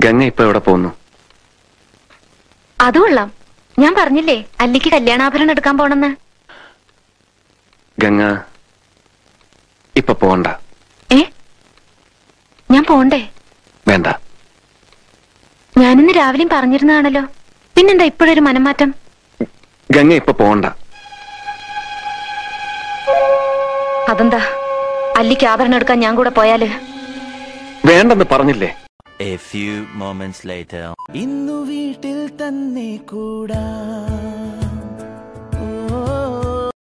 ഗംഗ ഇപ്പൊ എവിടെ പോകുന്നു അത് കൊള്ളാം ഞാൻ പറഞ്ഞില്ലേ അല്ലിക്ക് കല്യാണാഭരണം എടുക്കാൻ പോണെന്ന് ഗംഗ ഇപ്പൊ പോകണ്ട ഏ ഞാൻ പോണ്ടേ വേണ്ട ഞാനിന്ന് രാവിലെയും പറഞ്ഞിരുന്നതാണല്ലോ പിന്നെന്താ ഇപ്പോഴൊരു മനംമാറ്റം ഗംഗ ഇപ്പൊ പോകണ്ട അതെന്താ അല്ലിക്ക് ആഭരണം എടുക്കാൻ ഞാൻ കൂടെ പോയാല് വേണ്ടെന്ന് പറഞ്ഞില്ലേ A few moments later. ഇന്നു വീട്ടിൽ തന്നെ കൂടാ